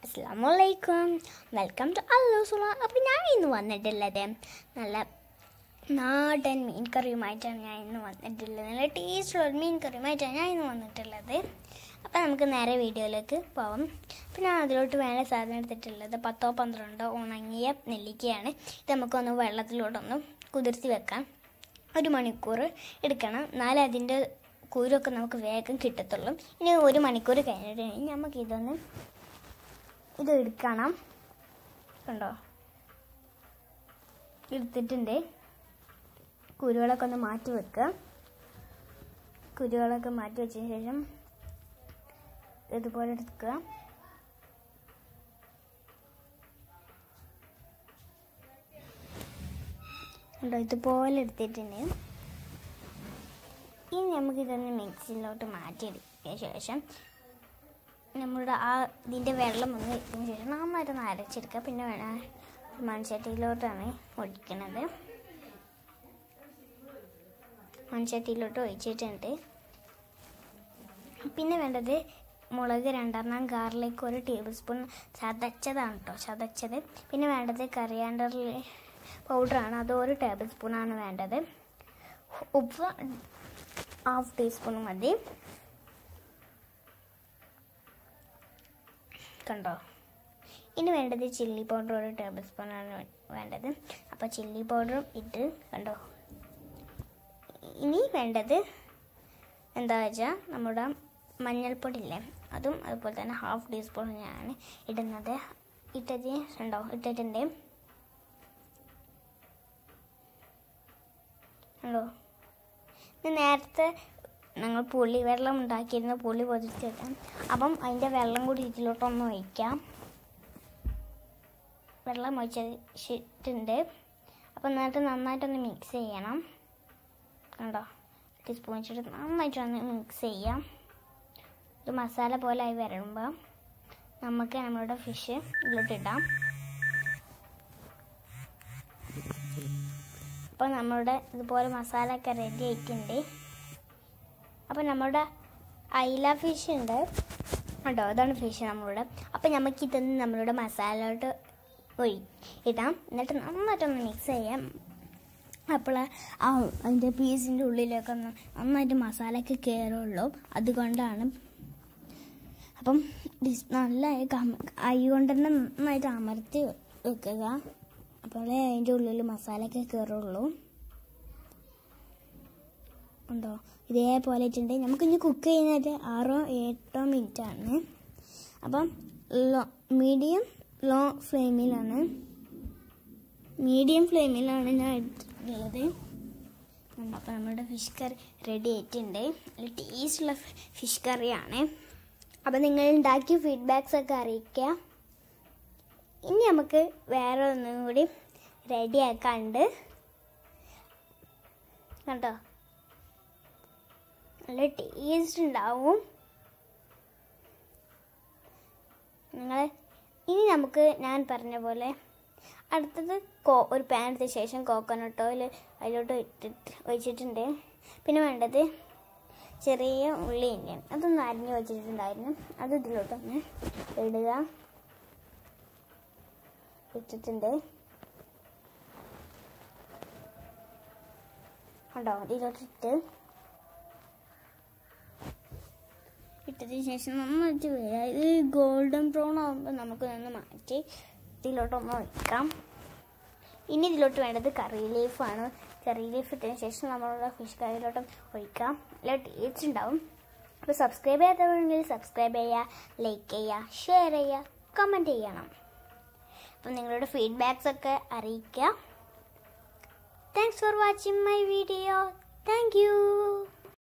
അസ്സാമലൈക്കും welcome to അല്ലൂസുല അപ്പോൾ ഞാൻ ഇന്ന് വന്നിട്ടുള്ളത് നല്ല നാടൻ മീൻ കറിയുമായിട്ടാണ് ഞാൻ ഇന്ന് വന്നിട്ടുള്ളത് നല്ല ടേസ്റ്റുള്ള ഒരു മീൻ കറിയുമായിട്ടാണ് ഞാൻ ഇന്ന് വന്നിട്ടുള്ളത് അപ്പോൾ നമുക്ക് നേരെ വീഡിയോയിലേക്ക് പോവാം അപ്പോൾ ഞാൻ അതിലോട്ട് വേണ്ട സാധനം എടുത്തിട്ടുള്ളത് പത്തോ പന്ത്രണ്ടോ ഉണങ്ങിയ നെല്ലിക്കയാണ് ഇത് നമുക്കൊന്ന് വെള്ളത്തിലോട്ടൊന്ന് കുതിർത്തി വെക്കാം ഒരു മണിക്കൂർ എടുക്കണം എന്നാലേ അതിൻ്റെ കുരുമൊക്കെ നമുക്ക് വേഗം കിട്ടത്തുള്ളൂ ഇനി ഒരു മണിക്കൂർ കഴിഞ്ഞിട്ട് നമുക്ക് ഇതൊന്ന് ഇത് എടുക്കണം കണ്ടോ എടുത്തിട്ടുണ്ട് കുരുകളൊക്കെ ഒന്ന് മാറ്റി വെക്കുക കുരുകളൊക്കെ മാറ്റി വെച്ചതിന് ശേഷം ഇതുപോലെ എടുക്കുക കണ്ടോ ഇതുപോലെ എടുത്തിട്ടുണ്ട് ഇനി നമുക്കിതൊന്ന് മിക്സിയിലോട്ട് മാറ്റിയെടുക്കിയ ശേഷം നമ്മുടെ ആ ഇതിൻ്റെ വെള്ളം ഒന്ന് ഇട്ടതിന് ശേഷം നന്നായിട്ടൊന്ന് അരച്ചെടുക്കുക പിന്നെ വേണം മൺചട്ടിയിലോട്ടാണ് ഒഴിക്കണത് മൺചട്ടിയിലോട്ട് ഒഴിച്ചിട്ടുണ്ട് പിന്നെ വേണ്ടത് മുളക് രണ്ടെണ്ണം ഗാർലിക് ഒരു ടേബിൾ സ്പൂൺ ചതച്ചതാണ് കേട്ടോ ചതച്ചത് പിന്നെ വേണ്ടത് കറിയാണ്ടർ പൗഡറാണ് അത് ഒരു ടേബിൾ സ്പൂണാണ് വേണ്ടത് ഉപ്പ് ഹാഫ് ടീസ്പൂൺ മതി കണ്ടോ ഇനി വേണ്ടത് ചില്ലി പൗഡർ ഒരു ടേബിൾ സ്പൂണാണ് വേണ്ടത് അപ്പോൾ ചില്ലി പൗഡറും ഇട്ട് കണ്ടോ ഇനി വേണ്ടത് എന്താ വെച്ചാൽ നമ്മുടെ മഞ്ഞൾപ്പൊടി ഇല്ലേ അതും അതുപോലെ തന്നെ ഹാഫ് ടീസ്പൂൺ ഞാൻ ഇടുന്നത് ഇട്ടത് ഉണ്ടോ ഇട്ടിട്ടുണ്ട് ഉണ്ടോ ഇത് നേരത്തെ ഞങ്ങൾ പുളി വെള്ളം ഉണ്ടാക്കിയിരുന്ന പുളി പൊതിർത്തി വെക്കാം അപ്പം അതിൻ്റെ വെള്ളം കൂടി ഇതിലോട്ടൊന്ന് ഒഴിക്കാം വെള്ളം ഒഴിച്ചിട്ടുണ്ട് അപ്പം എന്നിട്ട് നന്നായിട്ടൊന്ന് മിക്സ് ചെയ്യണം കണ്ടോ ടീസ്പൂൺ വെച്ചിട്ട് നന്നായിട്ടൊന്ന് മിക്സ് ചെയ്യാം ഒരു മസാല പോലെ ആയി വരുമ്പോൾ നമുക്ക് നമ്മളുടെ ഫിഷ് ഇതിലോട്ടിടാം അപ്പോൾ നമ്മളുടെ ഇതുപോലെ മസാല ഒക്കെ റെഡി ആയിട്ടുണ്ട് അപ്പോൾ നമ്മുടെ ഐല ഫിഷ് ഉണ്ട് കേട്ടോ അതാണ് ഫിഷ് നമ്മളുടെ അപ്പോൾ നമുക്ക് ഇതൊന്ന് നമ്മളുടെ മസാലയോട്ട് ഒഴി ഇടാം എന്നിട്ട് നന്നായിട്ടൊന്ന് മിക്സ് ചെയ്യാം അപ്പോൾ ആ അതിൻ്റെ പീസിൻ്റെ ഉള്ളിലൊക്കെ ഒന്ന് നന്നായിട്ട് മസാലയൊക്കെ കയറുള്ളൂ അതുകൊണ്ടാണ് അപ്പം ഡിസ് നല്ല കൈ കൊണ്ട് തന്നെ നന്നായിട്ട് അമർത്തി വെക്കുക അപ്പോഴേ അതിൻ്റെ ഉള്ളിൽ മസാലയൊക്കെ കയറുള്ളൂ ഉണ്ടോ ഇതേപോലെ ഇട്ടുണ്ട് നമുക്ക് ഇനി കുക്ക് ചെയ്യുന്നത് ആറോ എട്ടോ മിനിറ്റ് ആണ് അപ്പം ലോ മീഡിയം ലോ ഫ്ലെയിമിലാണ് മീഡിയം ഫ്ലെയിമിലാണ് ഞാൻ ഇട്ടിട്ടുള്ളത് അപ്പോൾ നമ്മുടെ ഫിഷ് കറി റെഡി ആയിട്ടുണ്ട് നല്ല ടേസ്റ്റുള്ള ഫിഷ് കറിയാണ് അപ്പോൾ നിങ്ങൾ ഉണ്ടാക്കിയ ഫീഡ്ബാക്സ് ഒക്കെ അറിയിക്കുക ഇനി നമുക്ക് വേറെ ഒന്നും കൂടി റെഡി ആക്കാണ്ട് കണ്ടോ നല്ല ടേസ്റ്റ് ഉണ്ടാവും നിങ്ങൾ ഇനി നമുക്ക് ഞാൻ പറഞ്ഞ പോലെ അടുത്തത് കോ ഒരു പാൻ എടുത്ത ശേഷം കോക്കനട്ട് ഓയിൽ അതിലോട്ട് ഇട്ടിട്ട് ഒഴിച്ചിട്ടുണ്ട് പിന്നെ വേണ്ടത് ചെറിയ ഉള്ളി ഉണ്ട് അതൊന്ന് അരിഞ്ഞ് വെച്ചിട്ടുണ്ടായിരുന്നു അത് ഇതിലോട്ടൊന്ന് ഇടുക ഇട്ടിട്ടുണ്ട് ഉണ്ടോ ഇതിലോട്ടിട്ട് ഇട്ടതിന് ശേഷം നന്നായിട്ട് വരിക ഇത് ഗോൾഡൻ ബ്രൗൺ ആകുമ്പോൾ നമുക്ക് നിന്ന് മാറ്റി ഇതിലോട്ടൊന്ന് വയ്ക്കാം ഇനി ഇതിലോട്ട് വേണ്ടത് കറി ലീഫാണ് കറി ലീഫ് ഇട്ടതിന് ശേഷം നമ്മളുടെ ഫിഷ് കറിയിലോട്ടും ഒഴിക്കാം നല്ല ടേസ്റ്റ് ഉണ്ടാവും അപ്പോൾ സബ്സ്ക്രൈബ് ചെയ്യാത്തവരുണ്ടെങ്കിൽ സബ്സ്ക്രൈബ് ചെയ്യുക ലൈക്ക് ചെയ്യുക ഷെയർ ചെയ്യുക കമൻറ്റ് ചെയ്യണം അപ്പം നിങ്ങളുടെ ഫീഡ്ബാക്സ് ഒക്കെ അറിയിക്കുക thanks for watching my video thank U